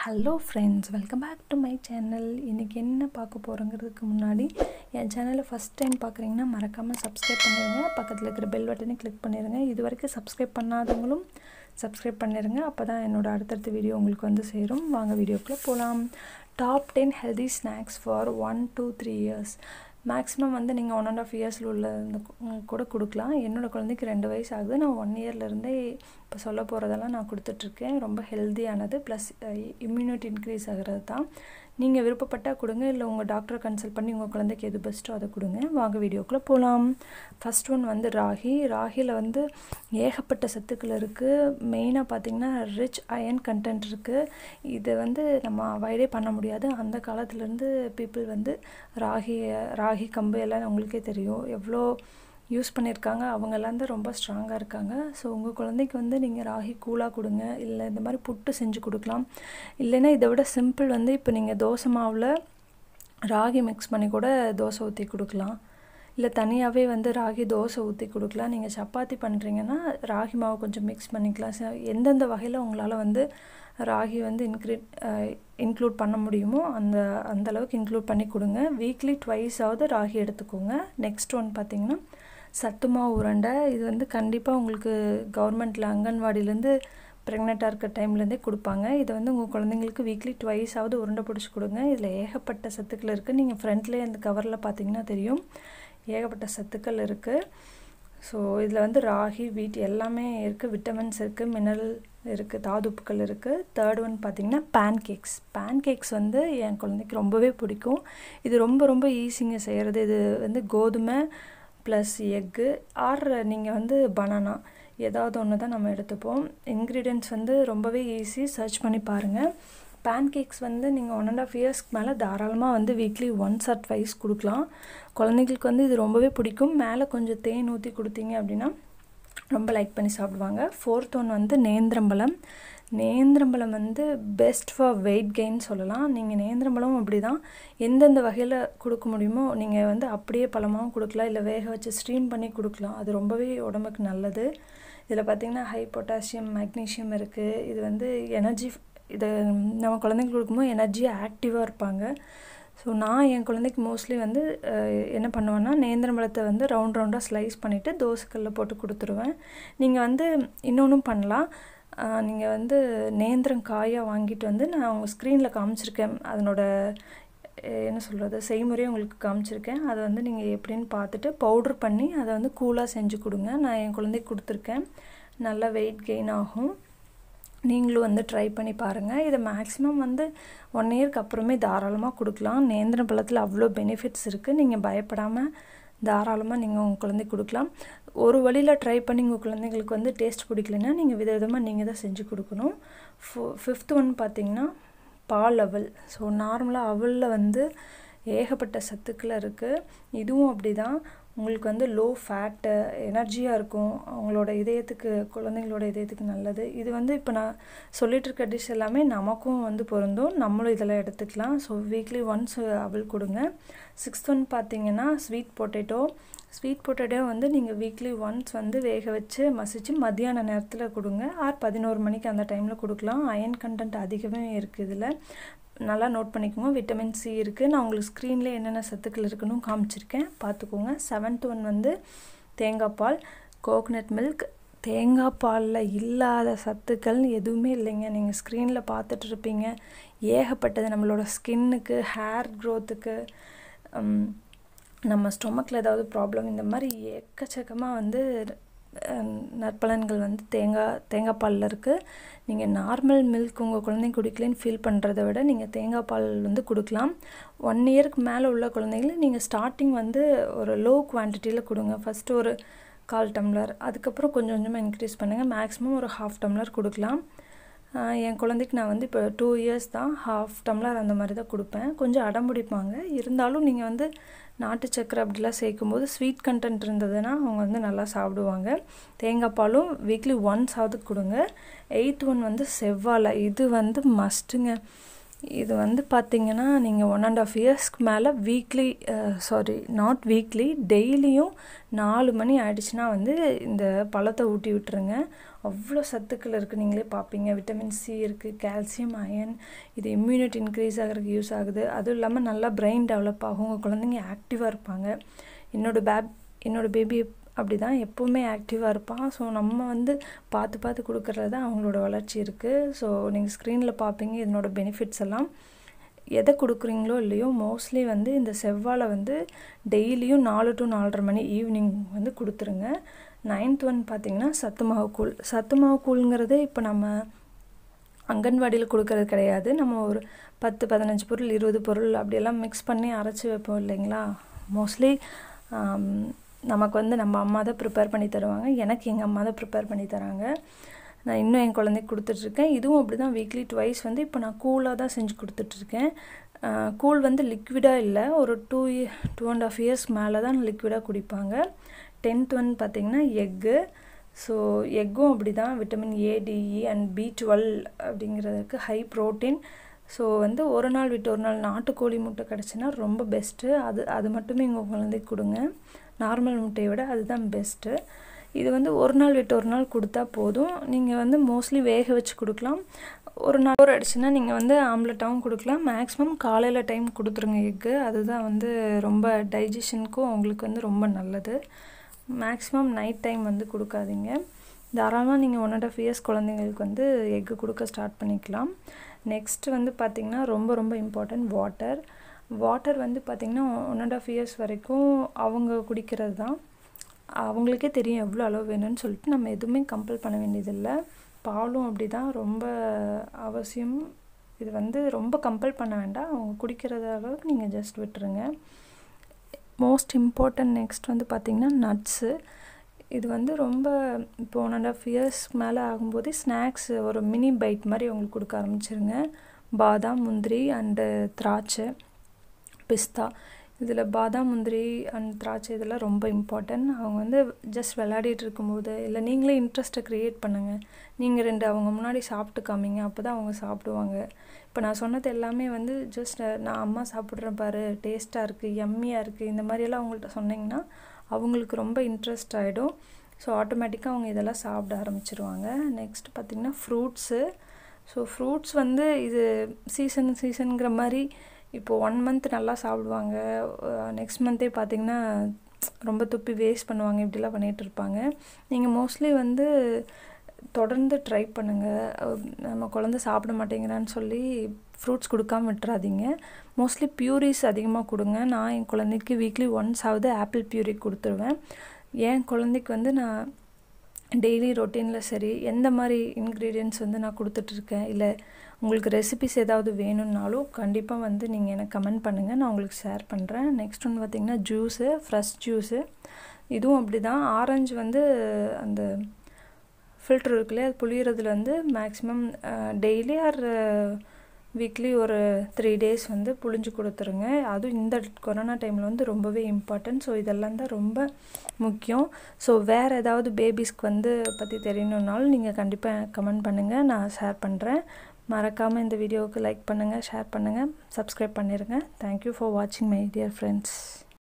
hello friends welcome back to my channel இன்றைக்கி என்ன பார்க்க போகிறோங்கிறதுக்கு முன்னாடி என் சேனலை ஃபஸ்ட் டைம் பார்க்குறீங்கன்னா மறக்காமல் சப்ஸ்கிரைப் பண்ணிடுங்க பக்கத்தில் இருக்கிற பெல் பட்டனை கிளிக் பண்ணிடுங்க இது வரைக்கும் சப்ஸ்கிரைப் பண்ணாதவங்களும் சப்ஸ்கிரைப் பண்ணிடுங்க அப்போ தான் என்னோடய அடுத்தடுத்த வீடியோ உங்களுக்கு வந்து சேரும் வாங்க வீடியோக்குள்ளே போகலாம் top ten healthy snacks for one two three years maximum வந்து நீங்கள் ஒன் அண்ட் ஆஃப் இயர்ஸில் உள்ள இந்த கு- கூட கொடுக்கலாம் என்னோடய குழந்தைக்கு ரெண்டு வயசு ஆகுது நான் ஒன் இயர்லேருந்தே இப்போ சொல்ல போகிறதெல்லாம் நான் கொடுத்துட்ருக்கேன் ரொம்ப ஹெல்த்தியானது ப்ளஸ் இம்யூனிட்டி இன்க்ரீஸ் ஆகிறது தான் நீங்கள் விருப்பப்பட்டால் கொடுங்க இல்லை உங்கள் டாக்டரை கன்சல்ட் பண்ணி உங்கள் குழந்தைக்கு எது பெஸ்ட்டோ அதை கொடுங்க வாங்க வீடியோக்குள்ளே போகலாம் ஃபஸ்ட் ஒன் வந்து ராகி ராகியில் வந்து ஏகப்பட்ட சத்துக்கள் இருக்குது மெயினாக பார்த்தீங்கன்னா ரிச் அயன் கண்டென்ட் இருக்குது இதை வந்து நம்ம அவாய்டே பண்ண முடியாது அந்த காலத்துலேருந்து பீப்புள் வந்து ராகி ராகி கம்பு எல்லாம் உங்களுக்கே தெரியும் எவ்வளோ யூஸ் பண்ணியிருக்காங்க அவங்கெல்லாம் தான் ரொம்ப ஸ்ட்ராங்காக இருக்காங்க ஸோ உங்கள் குழந்தைக்கு வந்து நீங்கள் ராகி கூழாக கொடுங்க இல்லை இந்த மாதிரி புட்டு செஞ்சு கொடுக்கலாம் இல்லைன்னா இதை விட சிம்பிள் வந்து இப்போ நீங்கள் தோசை மாவில் ராகி மிக்ஸ் பண்ணி கூட தோசை ஊற்றி கொடுக்கலாம் இல்லை தனியாகவே வந்து ராகி தோசை ஊற்றி கொடுக்கலாம் நீங்கள் சப்பாத்தி பண்ணுறீங்கன்னா ராகி மாவு கொஞ்சம் மிக்ஸ் பண்ணிக்கலாம் ச- எந்தெந்த வகையில் உங்களால் வந்து ராகி வந்து இன்க்ரீ இன்க்ளூட் பண்ண முடியுமோ அந்த அந்த அளவுக்கு இன்க்ளூட் பண்ணி கொடுங்க வீக்லி ட்வைஸாவது ராகி எடுத்துக்கோங்க நெக்ஸ்ட் ஒன் பார்த்தீங்கன்னா சத்து மாவு உருண்டை இது வந்து கண்டிப்பாக உங்களுக்கு கவர்மெண்ட்டில் அங்கன்வாடியிலேருந்து ப்ரெக்னெண்ட்டாக இருக்க டைம்லேருந்தே கொடுப்பாங்க இதை வந்து உங்கள் குழந்தைங்களுக்கு வீக்லி ட்வைஸாவது உருண்டை பிடிச்சி கொடுங்க இதில் ஏகப்பட்ட சத்துக்கள் இருக்குது நீங்கள் ஃப்ரண்ட்லேயே அந்த கவரில் பார்த்தீங்கன்னா தெரியும் ஏகப்பட்ட சத்துக்கள் இருக்குது ஸோ இதில் வந்து ராகி வீட் எல்லாமே இருக்குது விட்டமின்ஸ் இருக்குது மினரல் இருக்குது தாதுப்புக்கள் இருக்குது தேர்ட் ஒன் பார்த்தீங்கன்னா பேன் கேக்ஸ் பேன் கேக்ஸ் வந்து என் குழந்தைக்கு ரொம்பவே பிடிக்கும் இது ரொம்ப ரொம்ப ஈஸிங்க செய்கிறது இது வந்து கோதுமை ப்ளஸ் எக்கு ஆர் நீங்கள் வந்து பனானா ஏதாவது ஒன்று தான் நம்ம எடுத்துப்போம் இன்க்ரீடியன்ட்ஸ் வந்து ரொம்பவே ஈஸி சர்ச் பண்ணி பாருங்கள் பேன் கேக்ஸ் வந்து நீங்கள் ஒன் அண்ட் ஆஃப் இயர்ஸ்க்கு மேலே தாராளமாக வந்து வீக்லி ஒன்ஸ் ஆர் ட்வைஸ் கொடுக்கலாம் குழந்தைங்களுக்கு வந்து இது ரொம்பவே பிடிக்கும் மேலே கொஞ்சம் தேன் ஊற்றி கொடுத்தீங்க அப்படின்னா ரொம்ப லைக் பண்ணி சாப்பிடுவாங்க ஃபோர்த் ஒன் வந்து நேந்திரம்பழம் நேந்திரம்பழம் வந்து பெஸ்ட் ஃபார் வெயிட் கெயின் சொல்லலாம் நீங்கள் நேந்திரம்பழம் அப்படி தான் எந்தெந்த வகையில் கொடுக்க முடியுமோ நீங்கள் வந்து அப்படியே பழமாகவும் கொடுக்கலாம் இல்லை வேக வச்சு ஸ்டீம் பண்ணி கொடுக்கலாம் அது ரொம்பவே உடம்புக்கு நல்லது இதில் பார்த்திங்கன்னா ஹை பொட்டாசியம் மெக்னீஷியம் இருக்குது இது வந்து எனர்ஜி இது நம்ம குழந்தைங்களுக்கு கொடுக்கும்போது எனர்ஜியாக ஆக்டிவாக இருப்பாங்க ஸோ நான் என் குழந்தைக்கு மோஸ்ட்லி வந்து அஹ், என்ன பண்ணுவேன்னா நேந்திரம்பழத்தை வந்து ரவுண்ட் ரவுண்டாக ஸ்லைஸ் பண்ணிவிட்டு தோசைக்கல்ல போட்டு கொடுத்துருவேன் நீங்கள் வந்து இன்னொன்றும் பண்ணலாம் நீங்கள் வந்து நேந்திரம் காயாக வாங்கிட்டு வந்து நான் உங்கள் ஸ்க்ரீனில் காமிச்சிருக்கேன் அதனோட அஹ், என்ன சொல்கிறது செய்முறையை உங்களுக்கு காமிச்சிருக்கேன் அதை வந்து நீங்கள் எப்படின்னு பார்த்துட்டு பவுட்ரு பண்ணி அதை வந்து கூலாக செஞ்சு கொடுங்க நான் என் குழந்தைக்கு கொடுத்துருக்கேன் நல்லா வெயிட் கெயின் ஆகும் நீங்களும் வந்து ட்ரை பண்ணி பாருங்கள் இதை மேக்ஸிமம் வந்து ஒன் இயர்க்கு அப்புறமே தாராளமாக கொடுக்கலாம் நேந்திர பழத்தில் அவ்வளோ பெனிஃபிட்ஸ் இருக்குது நீங்கள் பயப்படாமல் தாராளமாக நீங்கள் உங்கள் குழந்தைக்கு கொடுக்கலாம் ஒரு வழியில் ட்ரை பண்ணி உங்கள் குழந்தைங்களுக்கு வந்து டேஸ்ட் பிடிக்கலன்னா நீங்கள் விதவிதமாக நீங்கள் தான் செஞ்சு கொடுக்கணும் ஃபோ ஃபிஃப்த் ஒன் பார்த்தீங்கன்னா பால் அவல் ஸோ நார்மலாக அவலில் வந்து ஏகப்பட்ட சத்துக்கள் இருக்குது இதுவும் அப்படி தான் உங்களுக்கு வந்து லோ ஃபேட்டு எனர்ஜியாக இருக்கும் அவங்களோட இதயத்துக்கு குழந்தைங்களோட இதயத்துக்கு நல்லது இது வந்து இப்போ நான் சொல்லிட்டு இருக்க டிஷ் எல்லாமே நமக்கும் வந்து பொருந்தும் நம்மளும் இதெல்லாம் எடுத்துக்கலாம் ஸோ வீக்லி ஒன்ஸ் அவல் கொடுங்க சிக்ஸ்த் ஒன் பார்த்தீங்கன்னா ஸ்வீட் பொட்டேட்டோ ஸ்வீட் பொட்டேட்டோ வந்து நீங்கள் வீக்லி ஒன்ஸ் வந்து வேக வச்சு மசிச்சு மத்தியான நேரத்தில் கொடுங்க ஆர் பதினோரு மணிக்கு அந்த டைமில் கொடுக்கலாம் அயன் கண்டென்ட் அதிகமே இருக்குது இதில் நல்லா நோட் பண்ணிக்கோங்க விட்டமின் சி இருக்குது நான் உங்களுக்கு ஸ்க்ரீனில் என்னென்ன சத்துக்கள் இருக்குன்னு காமிச்சிருக்கேன் பார்த்துக்கோங்க செவன்த் ஒன் வந்து தேங்காய் பால் கோகனட் மில்க் தேங்காய் பாலில் இல்லாத சத்துக்கள் எதுவுமே இல்லைங்க நீங்கள் ஸ்க்ரீனில் பார்த்துட்டு இருப்பீங்க ஏகப்பட்டது நம்மளோட ஸ்கின்னுக்கு ஹேர் க்ரோத்துக்கு நம்ம ஸ்டொமக்கில் ஏதாவது ப்ராப்ளம் இந்த மாதிரி எக்கச்சக்கமாக வந்து அஹ், நற்பலன்கள் வந்து தேங்காய் தேங்காய் பாலில் இருக்குது நீங்கள் நார்மல் மில்க் உங்கள் குழந்தைங்க குடிக்கலன்னு ஃபீல் பண்ணுறத விட நீங்கள் தேங்காய் பால் வந்து கொடுக்கலாம் ஒன் இயருக்கு மேலே உள்ள குழந்தைங்களுக்கு நீங்கள் ஸ்டார்டிங் வந்து ஒரு லோ குவான்டிட்டியில் கொடுங்க ஃபஸ்ட்டு ஒரு கால் டம்ளர் அதுக்கப்புறம் கொஞ்சம் கொஞ்சமாக இன்க்ரீஸ் பண்ணுங்கள் மேக்ஸிமம் ஒரு ஹாஃப் டம்ளர் கொடுக்கலாம் ஆஹ் என் குழந்தைக்கு நான் வந்து இப்போ டூ இயர்ஸ் தான் ஹாஃப் டம்ளர் அந்த மாதிரி தான் கொடுப்பேன் கொஞ்சம் அடம் பிடிப்பாங்க இருந்தாலும் நீங்கள் வந்து நாட்டு சக்கரை அப்படிலாம் சேர்க்கும்போது ஸ்வீட் கண்டென்ட் இருந்ததுன்னா அவங்க வந்து நல்லா சாப்பிடுவாங்க தேங்காய் பாலும் வீக்லி ஒன்ஸ் ஆகுது கொடுங்க எயித் ஒன் வந்து செவ்வாழை இது வந்து மஸ்ட்டுங்க இது வந்து பார்த்திங்கன்னா நீங்கள் ஒன் அண்ட் ஆஃப் இயர்ஸ்க்கு மேலே வீக்லி சாரி நாட் வீக்லி டெய்லியும் நாலு மணி ஆயிடுச்சுன்னா வந்து இந்த பழத்தை ஊட்டி விட்டுருங்க அவ்வளோ சத்துக்கள் இருக்குது நீங்களே பார்ப்பீங்க விட்டமின் சி இருக்குது கால்சியம் அயன் இது இம்யூனிட்டி இன்க்ரீஸ் ஆகிறதுக்கு யூஸ் ஆகுது அதுவும் இல்லாமல் நல்லா பிரெயின் டெவலப் ஆகும் உங்கள் குழந்தைங்க ஆக்டிவாக இருப்பாங்க என்னோடய பேப் என்னோடய பேபி அப்படி தான் எப்போவுமே ஆக்டிவாக இருப்பான் ஸோ நம்ம வந்து பார்த்து பார்த்து கொடுக்குறது தான் அவங்களோட வளர்ச்சி இருக்குது ஸோ நீங்கள் ஸ்க்ரீனில் பார்ப்பீங்க இதனோட பெனிஃபிட்ஸ் எல்லாம் எதை கொடுக்குறீங்களோ இல்லையோ மோஸ்ட்லி வந்து இந்த செவ்வாழை வந்து டெய்லியும் நாலு டு நாலரை மணி ஈவினிங் வந்து கொடுத்துருங்க நைன்த் ஒன் பார்த்திங்கன்னா சத்து மாவு கூழ் சத்து மாவு கூழ்ங்கிறது இப்போ நம்ம அங்கன்வாடியில் கொடுக்கறது கிடையாது நம்ம ஒரு பத்து பதினஞ்சு பொருள் இருபது பொருள் அப்படியெல்லாம் மிக்ஸ் பண்ணி அரைச்சி வைப்போம் இல்லைங்களா மோஸ்ட்லி நமக்கு வந்து நம்ம அம்மா தான் ப்ரிப்பேர் பண்ணி தருவாங்க எனக்கு எங்கள் அம்மா தான் ப்ரிப்பேர் பண்ணி தராங்க நான் இன்னும் என் குழந்தைக்கு கொடுத்துட்ருக்கேன் இதுவும் அப்படி தான் வீக்லி ட்வைஸ் வந்து இப்போ நான் கூலாக தான் செஞ்சு கொடுத்துட்ருக்கேன் கூழ் வந்து லிக்விடாக இல்லை ஒரு two two and half years மேலே தான் லிக்விடாக குடிப்பாங்க டென்த் வந்து பார்த்திங்கன்னா எக்கு ஸோ எக்கும் அப்படி தான் vitamin A D E and B twelve அப்படிங்கிறதுக்கு ஹை ப்ரோட்டீன் ஸோ வந்து ஒரு நாள் விட்டு ஒரு நாள் நாட்டுக்கோழி முட்டை கிடச்சின்னா ரொம்ப பெஸ்ட்டு அது அது மட்டுமே உங்கள் குழந்தைக்கு கொடுங்க நார்மல் முட்டையை விட அதுதான் பெஸ்ட்டு இது வந்து ஒரு நாள் விட்டு ஒரு நாள் கொடுத்தா போதும் நீங்கள் வந்து மோஸ்ட்லி வேக வச்சு கொடுக்கலாம் ஒரு நாள் ஒரு அடிச்சுன்னா நீங்கள் வந்து ஆம்லெட்டாகவும் கொடுக்கலாம் மேக்ஸிமம் காலையில் டைம் கொடுத்துருங்க எக்கு அதுதான் வந்து ரொம்ப டைஜஷனுக்கும் உங்களுக்கு வந்து ரொம்ப நல்லது மேக்ஸிமம் நைட் டைம் வந்து கொடுக்காதீங்க தாராளமாக நீங்கள் ஒன் அண்ட் ஆஃப் இயர்ஸ் குழந்தைங்களுக்கு வந்து எக்கு கொடுக்க ஸ்டார்ட் பண்ணிக்கலாம் நெக்ஸ்ட் வந்து பார்த்திங்கன்னா ரொம்ப ரொம்ப இம்பார்ட்டன்ட் வாட்டர் வாட்டர் வந்து பார்த்திங்கன்னா ஒன் அண்ட் ஆஃப் இயர்ஸ் வரைக்கும் அவங்க குடிக்கிறது தான் அவங்களுக்கே தெரியும் எவ்வளோ அளவு வேணும்னு சொல்லிட்டு நம்ம எதுவுமே கம்பல் பண்ண வேண்டியதில்லை பாலும் அப்படி தான் ரொம்ப அவசியம் இது வந்து ரொம்ப கம்பல் பண்ண வேண்டாம் அவங்க குடிக்கிறது அளவுக்கு நீங்கள் ஜஸ்ட் விட்டுருங்க மோஸ்ட் இம்பார்ட்டன்ட் நெக்ஸ்ட் வந்து பார்த்திங்கன்னா நட்ஸு இது வந்து ரொம்ப இப்போ ஒன் அண்ட் ஆஃப் இயர்ஸ் மேலே ஆகும்போது ஸ்நாக்ஸ் ஒரு மினி பைட் மாதிரி அவங்களுக்கு கொடுக்க ஆரம்பிச்சிருங்க பாதாம் முந்திரி அண்டு திராட்சை பிஸ்தா இதில் பாதாம் முந்திரி அண்ட் திராட்சை இதெல்லாம் ரொம்ப இம்பார்ட்டன்ட் அவங்க வந்து ஜஸ்ட் விளையாடிட்டு இருக்கும்போது இல்லை நீங்களே இன்ட்ரெஸ்ட்டை க்ரியேட் பண்ணுங்கள் நீங்கள் ரெண்டு அவங்க முன்னாடி சாப்பிட்டு காமிங்க அப்போ தான் அவங்க சாப்பிடுவாங்க இப்போ நான் சொன்னது எல்லாமே வந்து ஜஸ்ட் நான் அம்மா சாப்பிட்றேன் பாரு டேஸ்ட்டாக இருக்குது எம்மியாக இருக்குது இந்த மாதிரியெல்லாம் அவங்கள்ட்ட சொன்னிங்கன்னா அவங்களுக்கு ரொம்ப இன்ட்ரெஸ்ட் ஆகிடும் ஸோ ஆட்டோமேட்டிக்காக அவங்க இதெல்லாம் சாப்பிட ஆரம்பிச்சிருவாங்க நெக்ஸ்ட் பார்த்திங்கன்னா ஃப்ரூட்ஸு ஸோ ஃப்ரூட்ஸ் வந்து இது சீசன் சீசனுங்கிற மாதிரி இப்போது ஒன் மந்த் நல்லா சாப்பிடுவாங்க நெக்ஸ்ட் மந்த்தே பார்த்திங்கன்னா ரொம்ப துப்பி வேஸ்ட் பண்ணுவாங்க இப்படிலாம் பண்ணிகிட்டு இருப்பாங்க நீங்கள் மோஸ்ட்லி வந்து தொடர்ந்து ட்ரை பண்ணுங்கள் நம்ம குழந்த சாப்பிட மாட்டேங்கிறான்னு சொல்லி ஃப்ரூட்ஸ் கொடுக்காம விட்டுறாதீங்க மோஸ்ட்லி ப்யூரிஸ் அதிகமாக கொடுங்க நான் என் குழந்தைக்கு வீக்லி ஒன்ஸ் ஆகுது ஆப்பிள் ப்யூரி கொடுத்துருவேன் என் குழந்தைக்கு வந்து நான் டெய்லி ரொட்டீனில் சரி எந்த மாதிரி இன்க்ரீடியன்ட்ஸ் வந்து நான் கொடுத்துட்ருக்கேன் இல்லை உங்களுக்கு ரெசிபிஸ் ஏதாவது வேணும்னாலும் கண்டிப்பாக வந்து நீங்கள் எனக்கு கமெண்ட் பண்ணுங்கள் நான் உங்களுக்கு ஷேர் பண்ணுறேன் நெக்ஸ்ட் ஒன்று பார்த்திங்கன்னா ஜூஸு ஃப்ரெஷ் ஜூஸு இதுவும் அப்படி தான் ஆரஞ்சு வந்து அந்த ஃபில்ட்ரு இருக்குல்லையே அது புளியறதுல வந்து மேக்ஸிமம் டெய்லி ஆர் வீக்லி ஒரு த்ரீ டேஸ் வந்து புழிஞ்சு கொடுத்துருங்க அதுவும் இந்த கொரோனா டைமில் வந்து ரொம்பவே இம்பார்ட்டன்ட் ஸோ இதெல்லாம் தான் ரொம்ப முக்கியம் ஸோ வேறு ஏதாவது பேபிஸ்க்கு வந்து பற்றி தெரியணுன்னாலும் நீங்கள் கண்டிப்பாக கமெண்ட் பண்ணுங்கள் நான் ஷேர் பண்ணுறேன் மறக்காமல் இந்த வீடியோவுக்கு லைக் பண்ணுங்கள் ஷேர் பண்ணுங்கள் சப்ஸ்கிரைப் பண்ணிடுங்க தேங்க்யூ ஃபார் வாட்சிங் மை டியர் ஃப்ரெண்ட்ஸ்